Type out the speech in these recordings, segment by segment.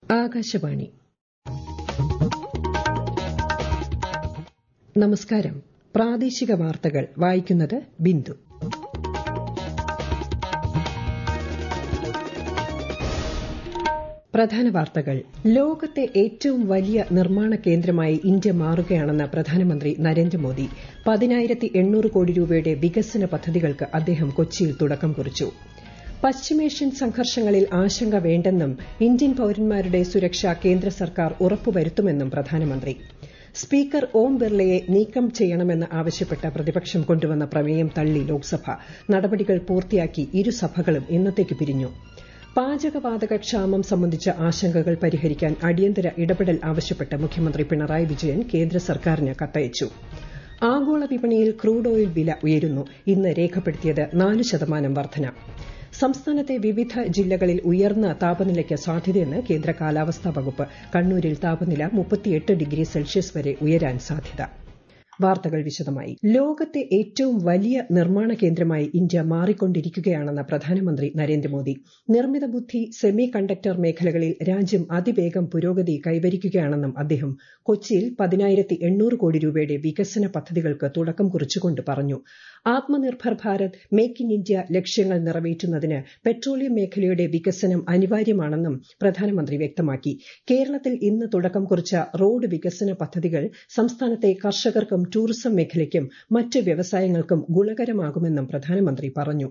ആകാശവാണി നമസ്കാരം പ്രാദേശിക വാർത്തകൾ വായിക്കുന്നത് ബിന്ദു പ്രധാന വാർത്തകൾ ലോകത്തെ ഏറ്റവും വലിയ നിർമ്മാണ കേന്ദ്രമായി ഇന്ത്യ മാറുകയാണെന്ന് പ്രധാനമന്ത്രി നരേന്ദ്രമോദി പതിനായിരത്തി എണ്ണൂറ് കോടി രൂപയുടെ വികസന പദ്ധതികൾക്ക് അദ്ദേഹം കൊച്ചിയിൽ തുടക്കം കുറിച്ചു പശ്ചിമേഷ്യൻ സംഘർഷങ്ങളിൽ ആശങ്ക വേണ്ടെന്നും ഇന്ത്യൻ പൌരന്മാരുടെ സുരക്ഷ കേന്ദ്ര സർക്കാർ ഉറപ്പുവരുത്തുമെന്നും പ്രധാനമന്ത്രി സ്പീക്കർ ഓം ബിർളയെ നീക്കം ചെയ്യണമെന്ന് ആവശ്യപ്പെട്ട് പ്രതിപക്ഷം കൊണ്ടുവന്ന പ്രമേയം തള്ളി ലോക്സഭ നടപടികൾ പൂർത്തിയാക്കി ഇരുസഭകളും ഇന്നത്തേക്ക് പിരിഞ്ഞു പാചകവാതക ക്ഷാമം സംബന്ധിച്ച ആശങ്കകൾ പരിഹരിക്കാൻ അടിയന്തര ഇടപെടൽ ആവശ്യപ്പെട്ട് മുഖ്യമന്ത്രി പിണറായി വിജയൻ കേന്ദ്ര സർക്കാരിന് കത്തയച്ചു ആഗോള വിപണിയിൽ ക്രൂഡ് ഓയിൽ വില ഉയരുന്നു ഇന്ന് രേഖപ്പെടുത്തിയത് നാല് ശതമാനം വർധന സംസ്ഥാനത്തെ വിവിധ ജില്ലകളിൽ ഉയർന്ന താപനിലയ്ക്ക് സാധ്യതയെന്ന് കേന്ദ്ര കാലാവസ്ഥാ വകുപ്പ് കണ്ണൂരിൽ താപനില മുപ്പത്തിയെട്ട് ഡിഗ്രി സെൽഷ്യസ് വരെ ഉയരാൻ സാധ്യത വാർത്തകൾ വിശദമായി ലോകത്തെ ഏറ്റവും വലിയ നിർമ്മാണ കേന്ദ്രമായി ഇന്ത്യ മാറിക്കൊണ്ടിരിക്കുകയാണെന്ന് പ്രധാനമന്ത്രി നരേന്ദ്രമോദി നിർമ്മിത ബുദ്ധി സെമി കണ്ടക്ടർ മേഖലകളിൽ രാജ്യം അതിവേഗം പുരോഗതി കൈവരിക്കുകയാണെന്നും അദ്ദേഹം കൊച്ചിയിൽ പതിനായിരത്തി എണ്ണൂറ് കോടി രൂപയുടെ വികസന പദ്ധതികൾക്ക് തുടക്കം കുറിച്ചുകൊണ്ട് പറഞ്ഞു Atmanirbhar Bharat make in India ലക്ഷ്യങ്ങൾ നിറവേറ്റുന്നതിന് പെട്രോളിയം മേഖലയുടെ വികസനം അനിവാര്യമാണെന്നും പ്രധാനമന്ത്രി വ്യക്തമാക്കി കേരളത്തിൽ ഇന്ന് തുടക്കം കുറിച്ച റോഡ് വികസന പദ്ധതികൾ സംസ്ഥാനത്തെ കർഷകർക്കും ടൂറിസം മേഖലയ്ക്കും മറ്റ് വ്യവസായങ്ങൾക്കും ഗുണകരമാകുമെന്നും പ്രധാനമന്ത്രി പറഞ്ഞു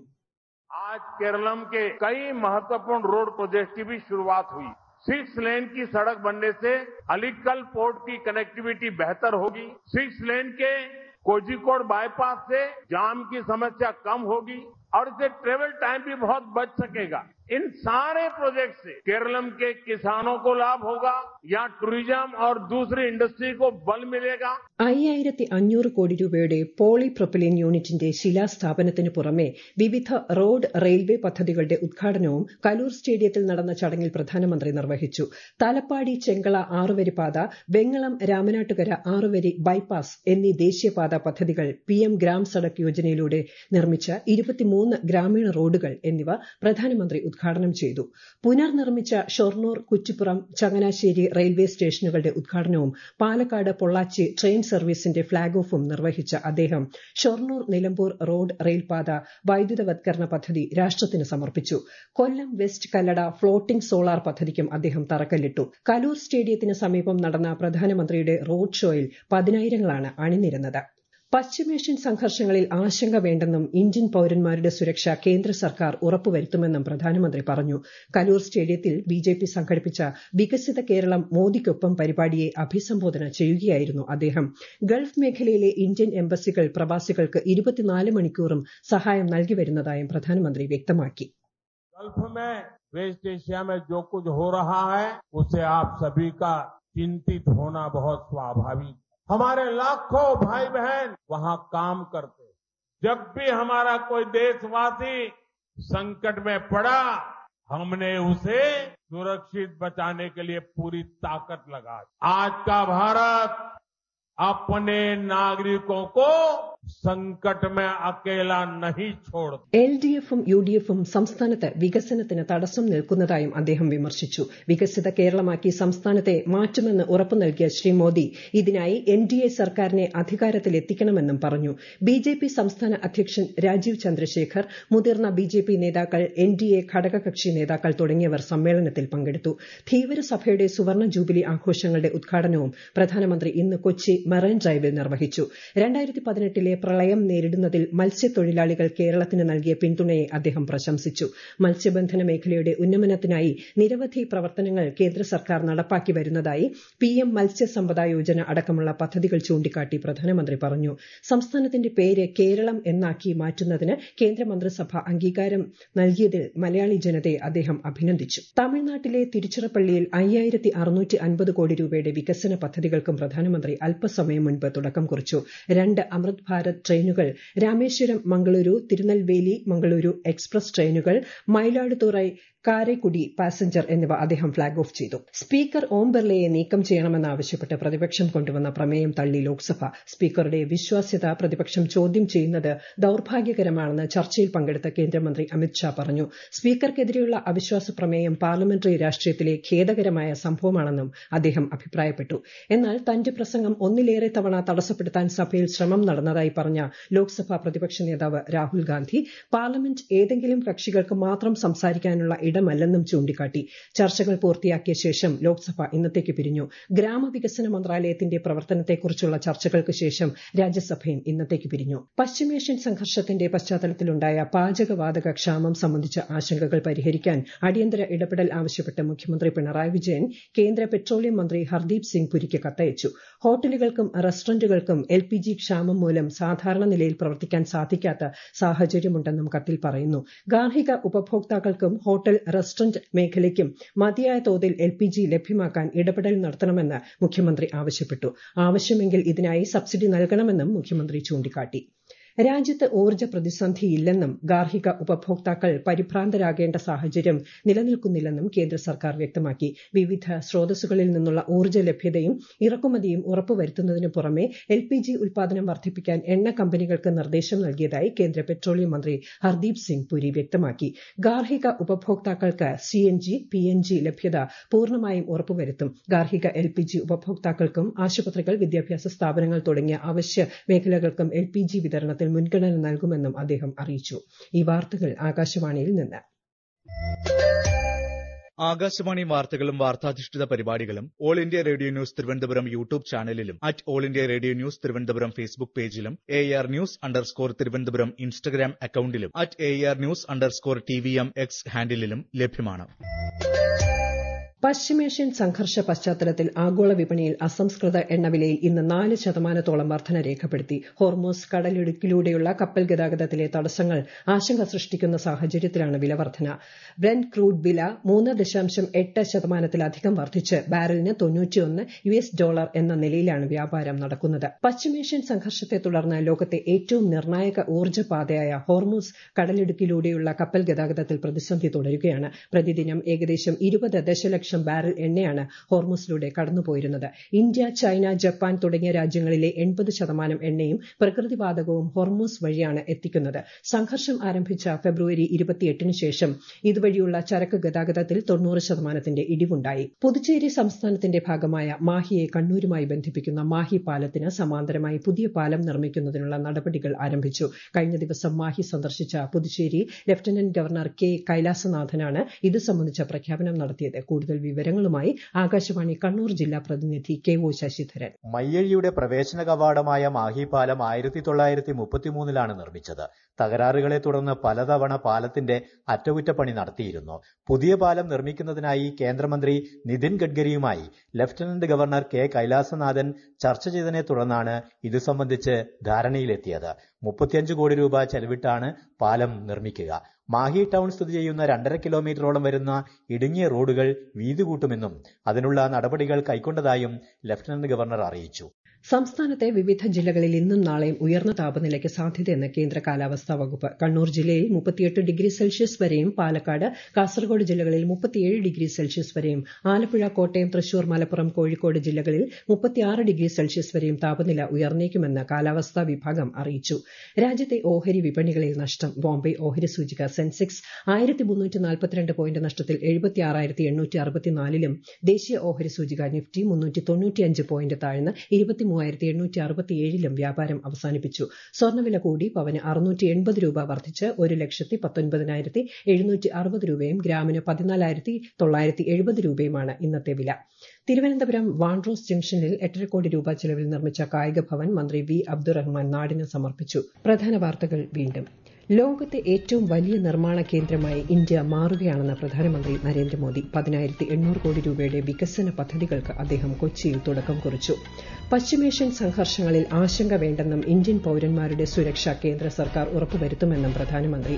आज केरलम के कई महत्वपूर्ण रोड प्रोजेक्ट की भी शुरुआत हुई सिक्स लेन की सड़क बनने से अलीकल पोर्ट की कनेक्टिविटी बेहतर होगी सिक्स लेन के कोझिकोड बाईपास से जाम की समस्या कम होगी और इससे ट्रेवल टाइम भी बहुत बच सकेगा इन सारे प्रोजेक्ट से केरलम के किसानों को लाभ होगा यहाँ टूरिज्म और दूसरी इंडस्ट्री को बल मिलेगा അയ്യായിരത്തി അഞ്ഞൂറ് കോടി രൂപയുടെ പോളിപ്രൊപ്പിലിൻ യൂണിറ്റിന്റെ ശിലാസ്ഥാപനത്തിന് പുറമെ വിവിധ റോഡ് റെയിൽവേ പദ്ധതികളുടെ ഉദ്ഘാടനവും കലൂർ സ്റ്റേഡിയത്തിൽ നടന്ന ചടങ്ങിൽ പ്രധാനമന്ത്രി നിർവഹിച്ചു തലപ്പാടി ചെങ്കള ആറുവരിപ്പാത വെങ്ങളം രാമനാട്ടുകര ആറുവരി ബൈപ്പാസ് എന്നീ ദേശീയപാത പദ്ധതികൾ പിഎം ഗ്രാം സഡക് യോജനയിലൂടെ നിർമ്മിച്ച ഇരുപത്തിമൂന്ന് ഗ്രാമീണ റോഡുകൾ എന്നിവ പ്രധാനമന്ത്രി ഉദ്ഘാടനം ചെയ്തു പുനർനിർമ്മിച്ച ഷൊർണൂർ കുറ്റിപ്പുറം ചങ്ങനാശ്ശേരി റെയിൽവേ സ്റ്റേഷനുകളുടെ ഉദ്ഘാടനവും പാലക്കാട് പൊള്ളാച്ചി ട്രെയിൻ സർവീസിന്റെ ഫ്ളാഗ് ഓഫും നിർവഹിച്ച അദ്ദേഹം ഷൊർണൂർ നിലമ്പൂർ റോഡ് റെയിൽപാത വൈദ്യുതവത്കരണ പദ്ധതി രാഷ്ട്രത്തിന് സമർപ്പിച്ചു Kollam west Kallada floating solar പദ്ധതിക്കും അദ്ദേഹം തറക്കല്ലിട്ടു കലൂർ സ്റ്റേഡിയത്തിന് സമീപം നടന്ന പ്രധാനമന്ത്രിയുടെ റോഡ് ഷോയിൽ പതിനായിരങ്ങളാണ് അണിനിരന്നത് പശ്ചിമേഷ്യൻ സംഘർഷങ്ങളിൽ ആശങ്ക വേണ്ടെന്നും ഇന്ത്യൻ പൌരന്മാരുടെ സുരക്ഷ കേന്ദ്ര സർക്കാർ ഉറപ്പുവരുത്തുമെന്നും പ്രധാനമന്ത്രി പറഞ്ഞു കലൂർ സ്റ്റേഡിയത്തിൽ ബിജെപി സംഘടിപ്പിച്ച വികസിത കേരളം മോദിക്കൊപ്പം പരിപാടിയെ അഭിസംബോധന ചെയ്യുകയായിരുന്നു അദ്ദേഹം ഗൾഫ് മേഖലയിലെ ഇന്ത്യൻ എംബസികൾ പ്രവാസികൾക്ക് ഇരുപത്തിനാല് മണിക്കൂറും സഹായം നൽകി വരുന്നതായും പ്രധാനമന്ത്രി വ്യക്തമാക്കി गल्फ में वेस्ट एशिया में जो कुछ हो रहा है उससे आप सभी का चिंतित होना बहुत स्वाभाविक हमारे लाखों भाई बहन वहां काम करते जब भी हमारा कोई देशवासी संकट में पड़ा हमने उसे सुरक्षित बचाने के लिए पूरी ताकत लगा आज का भारत अपने नागरिकों को संकट में अकेला नहीं छोड़ता എൽ ഡി എഫും യു ഡി എഫും സംസ്ഥാനത്ത് വികസനത്തിന് തടസ്സം നിൽക്കുന്നതായും അദ്ദേഹം വിമർശിച്ചു വികസിത കേരളമാക്കി സംസ്ഥാനത്തെ മാറ്റുമെന്ന് ഉറപ്പു നൽകിയ ശ്രീ മോദി ഇതിനായി എൻ ഡി എ സർക്കാരിനെ അധികാരത്തിലെത്തിക്കണമെന്നും പറഞ്ഞു ബി ജെ പി സംസ്ഥാന അധ്യക്ഷൻ രാജീവ് ചന്ദ്രശേഖർ മുതിർന്ന ബി ജെ പി നേതാക്കൾ എൻ ഡി എ ഘടകകക്ഷി നേതാക്കൾ തുടങ്ങിയവർ സമ്മേളനത്തിൽ പങ്കെടുത്തു ധീവരസഭയുടെ സുവർണ ജൂബിലി ആഘോഷങ്ങളുടെ ഉദ്ഘാടനവും പ്രധാനമന്ത്രി ഇന്ന് കൊച്ചി മെറൈൻ ഡ്രൈവിൽ നിർവഹിച്ചു രണ്ടായിരത്തി പതിനെട്ടിലെ പ്രളയം നേരിടുന്നതിൽ മത്സ്യത്തൊഴിലാളികൾ കേരളത്തിന് നൽകിയ പിന്തുണയെ അദ്ദേഹം പ്രശംസിച്ചു മത്സ്യബന്ധന മേഖലയുടെ ഉന്നമനത്തിനായി നിരവധി പ്രവർത്തനങ്ങൾ കേന്ദ്ര സർക്കാർ നടപ്പാക്കി വരുന്നതായി പിഎം മത്സ്യസമ്പദ യോജന അടക്കമുള്ള പദ്ധതികൾ ചൂണ്ടിക്കാട്ടി പ്രധാനമന്ത്രി പറഞ്ഞു സംസ്ഥാനത്തിന്റെ പേര് കേരളം എന്നാക്കി മാറ്റുന്നതിന് കേന്ദ്രമന്ത്രിസഭ അംഗീകാരം നൽകിയതിൽ മലയാളി ജനതയെ അദ്ദേഹം അഭിനന്ദിച്ചു തമിഴ്നാട്ടിലെ തിരുച്ചിറപ്പള്ളിയിൽ അയ്യായിരത്തി അറുന്നൂറ്റി അൻപത് കോടി രൂപയുടെ വികസന പദ്ധതികൾക്കും പ്രധാനമന്ത്രി അല്പസമയം മുൻപ് തുടക്കം കുറിച്ചു രണ്ട് അമൃത് ഭാരത് ട്രെയിനുകൾ രാമേശ്വരം മംഗളൂരു തിരുനെൽവേലി മംഗളൂരു എക്സ്പ്രസ് ട്രെയിനുകൾ മയിലാടുതുറൈ കാരക്കുടി പാസഞ്ചർ എന്നിവ അദ്ദേഹം ഫ്ളാഗ് ഓഫ് ചെയ്തു സ്പീക്കർ ഓം ബിർളയെ നീക്കം ചെയ്യണമെന്നാവശ്യപ്പെട്ട് പ്രതിപക്ഷം കൊണ്ടുവന്ന പ്രമേയം തള്ളി ലോക്സഭ സ്പീക്കറുടെ വിശ്വാസ്യത പ്രതിപക്ഷം ചോദ്യം ചെയ്യുന്നത് ദൌർഭാഗ്യകരമാണെന്ന് ചർച്ചയിൽ പങ്കെടുത്ത കേന്ദ്രമന്ത്രി അമിത്ഷാ പറഞ്ഞു സ്പീക്കർക്കെതിരെയുള്ള അവിശ്വാസ പ്രമേയം പാർലമെന്ററി രാഷ്ട്രീയത്തിലെ ഖേദകരമായ സംഭവമാണെന്നും അദ്ദേഹം അഭിപ്രായപ്പെട്ടു എന്നാൽ തന്റെ പ്രസംഗം ഒന്നിലേറെ തവണ തടസ്സപ്പെടുത്താൻ സഭയിൽ ശ്രമം നടന്നതായി പറഞ്ഞ ലോക്സഭാ പ്രതിപക്ഷ നേതാവ് രാഹുൽ ഗാന്ധി പാർലമെന്റ് ഏതെങ്കിലും കക്ഷികൾക്ക് മാത്രം സംസാരിക്കാനുള്ള ഇടമല്ലെന്നും ചൂണ്ടിക്കാട്ടി ചർച്ചകൾ പൂർത്തിയാക്കിയ ശേഷം ലോക്സഭ ഇന്നത്തേക്ക് പിരിഞ്ഞു ഗ്രാമവികസന മന്ത്രാലയത്തിന്റെ പ്രവർത്തനത്തെക്കുറിച്ചുള്ള ചർച്ചകൾക്ക് ശേഷം രാജ്യസഭയും ഇന്നത്തേക്ക് പിരിഞ്ഞു പശ്ചിമേഷ്യൻ സംഘർഷത്തിന്റെ പശ്ചാത്തലത്തിലുണ്ടായ പാചകവാതക ക്ഷാമം സംബന്ധിച്ച ആശങ്കകൾ പരിഹരിക്കാൻ അടിയന്തര ഇടപെടൽ ആവശ്യപ്പെട്ട് മുഖ്യമന്ത്രി പിണറായി വിജയൻ കേന്ദ്ര പെട്രോളിയം മന്ത്രി ഹർദീപ് സിംഗ് പുരിക്ക് കത്തയച്ചു ഹോട്ടലുകൾക്കും റെസ്റ്റോറന്റുകൾക്കും എൽ പി ജി ക്ഷാമം മൂലം സാധാരണ നിലയിൽ പ്രവർത്തിക്കാൻ സാധിക്കാത്ത സാഹചര്യമുണ്ടെന്നും കത്തിൽ പറയുന്നു ഗാർഹിക ഉപഭോക്താക്കൾക്കും ഹോട്ടൽ റെസ്റ്റോറന്റ് മേഖലയ്ക്കും മതിയായ തോതിൽ എൽ പി ജി ലഭ്യമാക്കാൻ ഇടപെടൽ നടത്തണമെന്ന് മുഖ്യമന്ത്രി ആവശ്യപ്പെട്ടു ആവശ്യമെങ്കിൽ ഇതിനായി സബ്സിഡി നൽകണമെന്നും മുഖ്യമന്ത്രി ചൂണ്ടിക്കാട്ടി രാജ്യത്ത് ഊർജ്ജ പ്രതിസന്ധിയില്ലെന്നും ഗാർഹിക ഉപഭോക്താക്കൾ പരിഭ്രാന്തരാകേണ്ട സാഹചര്യം നിലനിൽക്കുന്നില്ലെന്നും കേന്ദ്ര സർക്കാർ വ്യക്തമാക്കി വിവിധ സ്രോതസ്സുകളിൽ നിന്നുള്ള ഊർജ്ജ ലഭ്യതയും ഇറക്കുമതിയും ഉറപ്പുവരുത്തുന്നതിനു പുറമെ എൽ പി ജി ഉൽപാദനം വർദ്ധിപ്പിക്കാൻ എണ്ണ കമ്പനികൾക്ക് നിർദ്ദേശം നൽകിയതായി കേന്ദ്ര പെട്രോളിയം മന്ത്രി ഹർദീപ് സിംഗ് പുരി വ്യക്തമാക്കി ഗാർഹിക ഉപഭോക്താക്കൾക്ക് C N G P N G ലഭ്യത പൂർണ്ണമായും ഉറപ്പുവരുത്തും ഗാർഹിക എൽ പി ജി ഉപഭോക്താക്കൾക്കും ആശുപത്രികൾ വിദ്യാഭ്യാസ സ്ഥാപനങ്ങൾ തുടങ്ങിയ അവശ്യ മേഖലകൾക്കും എൽ പി ജി വിതരണത്തിൽ മുൻഗണന നൽകുമെന്നും അദ്ദേഹം അറിയിച്ചു ഈ വാർത്തകൾ ആകാശവാണിയിൽ നിന്ന് ആകാശവാണി വാർത്തകളും വാർത്താധിഷ്ഠിത പരിപാടികളും all India radio news Thiruvananthapuram YouTube ചാനലിലും at all India radio news Thiruvananthapuram Facebook പേജിലും A R news underscore Thiruvananthapuram Instagram അക്കൌണ്ടിലും at A R news underscore T V M X ഹാൻഡിലും ലഭ്യമാണ് പശ്ചിമേഷ്യൻ സംഘർഷ പശ്ചാത്തലത്തിൽ ആഗോള വിപണിയിൽ അസംസ്കൃത എണ്ണവിലയിൽ ഇന്ന് നാല് ശതമാനത്തോളം വർധന രേഖപ്പെടുത്തി ഹോർമോസ് കടലിടുക്കിലൂടെയുള്ള കപ്പൽ ഗതാഗതത്തിലെ തടസ്സങ്ങൾ ആശങ്ക സൃഷ്ടിക്കുന്ന സാഹചര്യത്തിലാണ് വില വർധന ബ്രന്റ് ക്രൂഡ് വില മൂന്ന് ദശാംശം എട്ട് ശതമാനത്തിലധികം വർദ്ധിച്ച് ബാരലിന് തൊണ്ണൂറ്റിയൊന്ന് യു എസ് ഡോളർ എന്ന നിലയിലാണ് വ്യാപാരം നടക്കുന്നത് പശ്ചിമേഷ്യൻ സംഘർഷത്തെ തുടർന്ന് ലോകത്തെ ഏറ്റവും നിർണായക ഊർജ്ജപാതയായ ഹോർമോസ് കടലിടുക്കിലൂടെയുള്ള കപ്പൽ ഗതാഗതത്തിൽ പ്രതിസന്ധി തുടരുകയാണ് പ്രതിദിനം ഏകദേശം ഇരുപത് ദശലക്ഷം ലക്ഷം ബാരൽ എണ്ണയാണ് ഹോർമുസിലൂടെ കടന്നുപോയിരുന്നത് ഇന്ത്യ ചൈന ജപ്പാൻ തുടങ്ങിയ രാജ്യങ്ങളിലെ എൺപത് ശതമാനം എണ്ണയും പ്രകൃതിവാതകവും ഹോർമൂസ് വഴിയാണ് എത്തിക്കുന്നത് സംഘർഷം ആരംഭിച്ച ഫെബ്രുവരി ഇരുപത്തിയെട്ടിന് ശേഷം ഇതുവഴിയുള്ള ചരക്ക് ഗതാഗതത്തിൽ തൊണ്ണൂറ് ശതമാനത്തിന്റെ ഇടിവുണ്ടായി പുതുച്ചേരി സംസ്ഥാനത്തിന്റെ ഭാഗമായ മാഹിയെ കണ്ണൂരുമായി ബന്ധിപ്പിക്കുന്ന മാഹി പാലത്തിന് സമാന്തരമായി പുതിയ പാലം നിർമ്മിക്കുന്നതിനുള്ള നടപടികൾ ആരംഭിച്ചു കഴിഞ്ഞ ദിവസം മാഹി സന്ദർശിച്ച പുതുച്ചേരി ലഫ്റ്റനന്റ് ഗവർണർ കെ കൈലാസനാഥനാണ് ഇത് സംബന്ധിച്ച പ്രഖ്യാപനം നടത്തിയത് കൂടുതൽ വിവരങ്ങളുമായി ആകാശവാണി കണ്ണൂർ ജില്ലാ പ്രതിനിധി കെ ഒ ശശിധരൻ മയ്യഴിയുടെ പ്രവേശന കവാടമായ മാഹി പാലം ആയിരത്തി തൊള്ളായിരത്തി മുപ്പത്തിമൂന്നിലാണ് നിർമ്മിച്ചത് തകരാറുകളെ തുടർന്ന് പലതവണ പാലത്തിന്റെ അറ്റകുറ്റപ്പണി നടത്തിയിരുന്നു പുതിയ പാലം നിർമ്മിക്കുന്നതിനായി കേന്ദ്രമന്ത്രി നിതിൻ ഗഡ്കരിയുമായി ലഫ്റ്റനന്റ് ഗവർണർ കെ കൈലാസനാഥൻ ചർച്ച ചെയ്തതിനെ തുടർന്നാണ് ഇത് സംബന്ധിച്ച് ധാരണയിലെത്തിയത് മുപ്പത്തിയഞ്ച് കോടി രൂപ ചെലവിട്ടാണ് പാലം നിർമ്മിക്കുക മാഹി ടൗൺ സ്ഥിതി ചെയ്യുന്ന രണ്ടര കിലോമീറ്ററോളം വരുന്ന ഇടുങ്ങിയ റോഡുകൾ വീതി കൂട്ടുമെന്നും അതിനുള്ള നടപടികൾ കൈക്കൊണ്ടതായും ലഫ്റ്റനന്റ് ഗവർണർ അറിയിച്ചു സംസ്ഥാനത്തെ വിവിധ ജില്ലകളിൽ ഇന്നും നാളെയും ഉയർന്ന താപനിലയ്ക്ക് സാധ്യതയെന്ന് കേന്ദ്ര കാലാവസ്ഥാ വകുപ്പ് കണ്ണൂർ ജില്ലയിൽ മുപ്പത്തിയെട്ട് ഡിഗ്രി സെൽഷ്യസ് വരെയും പാലക്കാട് കാസർഗോഡ് ജില്ലകളിൽ മുപ്പത്തിയേഴ് ഡിഗ്രി സെൽഷ്യസ് വരെയും ആലപ്പുഴ കോട്ടയം തൃശൂർ മലപ്പുറം കോഴിക്കോട് ജില്ലകളിൽ മുപ്പത്തിയാറ് ഡിഗ്രി സെൽഷ്യസ് വരെയും താപനില ഉയർന്നേക്കുമെന്ന് കാലാവസ്ഥാ വിഭാഗം അറിയിച്ചു രാജ്യത്തെ ഓഹരി വിപണികളിൽ നഷ്ടം ബോംബെ ഓഹരി സൂചിക സെൻസെക്സ് ആയിരത്തി മുന്നൂറ്റി നാൽപ്പത്തിരണ്ട് പോയിന്റ് നഷ്ടത്തിൽ എഴുപത്തി ആറായിരത്തി എണ്ണൂറ്റി അറുപത്തിനാലിലും ദേശീയ ഓഹരി സൂചിക നിഫ്റ്റി മുന്നൂറ്റി തൊണ്ണൂറ്റിയഞ്ച് പോയിന്റ് താഴ്ന്ന് ഇരുപത്തി മൂവായിരത്തി എണ്ണൂറ്റി അറുപത്തിയേഴിലും വ്യാപാരം അവസാനിപ്പിച്ചു സ്വർണ്ണവില കൂടി പവന് അറുന്നൂറ്റി എൺപത് രൂപ വർദ്ധിച്ച് ഒരു ലക്ഷത്തി പത്തൊൻപതിനായിരത്തി എഴുന്നൂറ്റി അറുപത് രൂപയും ഗ്രാമിന് പതിനാലായിരത്തി തൊള്ളായിരത്തി എഴുപത് രൂപയുമാണ് ഇന്നത്തെ വില തിരുവനന്തപുരം വാൻഡ്രോസ് ജംഗ്ഷനിൽ എട്ടര കോടി രൂപ ചെലവിൽ നിർമ്മിച്ച കായിക ഭവൻ മന്ത്രി വി അബ്ദുറഹ്മാൻ നാടിന് സമർപ്പിച്ചു പ്രധാന വാർത്തകൾ വീണ്ടും ലോകത്തെ ഏറ്റവും വലിയ നിർമ്മാണ കേന്ദ്രമായി ഇന്ത്യ മാറുകയാണെന്ന് പ്രധാനമന്ത്രി നരേന്ദ്രമോദി പതിനായിരത്തി എണ്ണൂറ് കോടി രൂപയുടെ വികസന പദ്ധതികൾക്ക് അദ്ദേഹം കൊച്ചിയിൽ തുടക്കം കുറിച്ചു പശ്ചിമേഷ്യൻ സംഘർഷങ്ങളിൽ ആശങ്ക വേണ്ടെന്നും ഇന്ത്യൻ പൌരന്മാരുടെ സുരക്ഷ കേന്ദ്ര സർക്കാർ ഉറപ്പുവരുത്തുമെന്നും പ്രധാനമന്ത്രി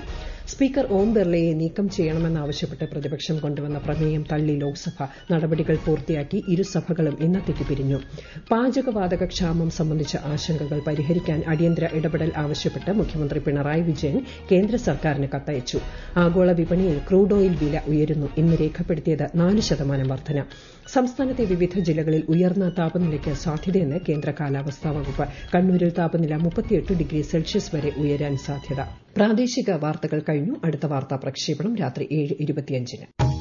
സ്പീക്കർ ഓം ബിർളയെ നീക്കം ചെയ്യണമെന്നാവശ്യപ്പെട്ട് പ്രതിപക്ഷം കൊണ്ടുവന്ന പ്രമേയം തള്ളി ലോക്സഭ നടപടികൾ പൂർത്തിയാക്കി ഇരുസഭകളും ഇന്നത്തേക്ക് പിരിഞ്ഞു പാചകവാതക ക്ഷാമം സംബന്ധിച്ച ആശങ്കകൾ പരിഹരിക്കാൻ അടിയന്തര ഇടപെടൽ ആവശ്യപ്പെട്ട് മുഖ്യമന്ത്രി പിണറായി വിജയൻ കേന്ദ്ര സർക്കാരിന് കത്തയച്ചു ആഗോള വിപണിയിൽ ക്രൂഡ് ഓയിൽ വില ഉയരുന്നു ഇന്ന് രേഖപ്പെടുത്തിയത് നാല് ശതമാനം വർധന സംസ്ഥാനത്തെ വിവിധ ജില്ലകളിൽ ഉയർന്ന താപനിലയ്ക്ക് സാധ്യതയെന്ന് കേന്ദ്ര കാലാവസ്ഥാ വകുപ്പ് കണ്ണൂരിൽ താപനില മുപ്പത്തിയെട്ട് ഡിഗ്രി സെൽഷ്യസ് വരെ ഉയരാൻ സാധ്യത പ്രാദേശിക വാർത്തകൾ കഴിഞ്ഞു അടുത്ത വാർത്താ പ്രക്ഷേപണം രാത്രി ഏഴ് ഇരുപത്തിയഞ്ചിന്